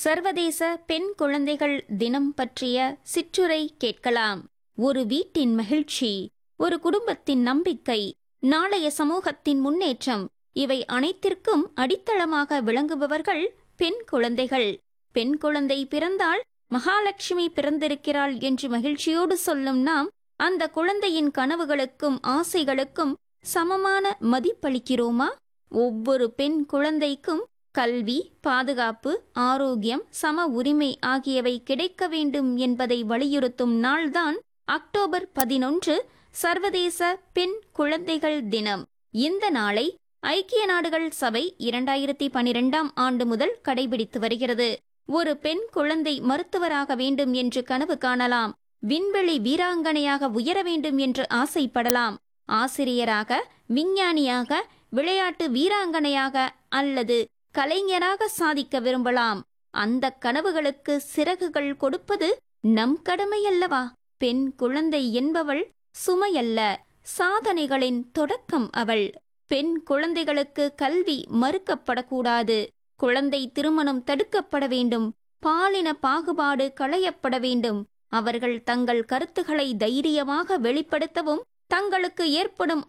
சர்வதேச பெண் குழந்தைகள் தினம் பற்றிய சிற்றுரை கேட்கலாம் ஒரு வீட்டின் மகிழ்ச்சி ஒரு குடும்பத்தின் நம்பிக்கை நாளைய சமூகத்தின் முன்னேற்றம் இவை அனைத்திற்கும் அடித்தளமாக விளங்குபவர்கள் பெண் குழந்தைகள் பெண் குழந்தை பிறந்தால் மகாலட்சுமி பிறந்திருக்கிறாள் என்று மகிழ்ச்சியோடு சொல்லும் நாம் அந்த குழந்தையின் கனவுகளுக்கும் ஆசைகளுக்கும் சமமான மதிப்பளிக்கிறோமா ஒவ்வொரு பெண் குழந்தைக்கும் கல்வி பாதுகாப்பு ஆரோக்கியம் சம உரிமை ஆகியவை கிடைக்க வேண்டும் என்பதை வலியுறுத்தும் நாள்தான் அக்டோபர் பதினொன்று சர்வதேச பெண் குழந்தைகள் தினம் இந்த நாளை ஐக்கிய நாடுகள் சபை இரண்டாயிரத்தி பனிரெண்டாம் ஆண்டு முதல் கடைபிடித்து வருகிறது ஒரு பெண் குழந்தை மருத்துவராக வேண்டும் என்று கனவு காணலாம் விண்வெளி வீராங்கனையாக உயர வேண்டும் என்று ஆசைப்படலாம் ஆசிரியராக விஞ்ஞானியாக விளையாட்டு வீராங்கனையாக அல்லது கலைஞராக சாதிக்க விரும்பலாம் அந்த கனவுகளுக்கு சிறகுகள் கொடுப்பது நம் கடமையல்லவா பெண் குழந்தை என்பவள் சுமையல்ல சாதனைகளின் தொடக்கம் அவள் பெண் குழந்தைகளுக்கு கல்வி மறுக்கப்படக்கூடாது குழந்தை திருமணம் தடுக்கப்பட வேண்டும் பாலின பாகுபாடு களையப்பட வேண்டும் அவர்கள் தங்கள் கருத்துக்களை தைரியமாக வெளிப்படுத்தவும் தங்களுக்கு ஏற்படும்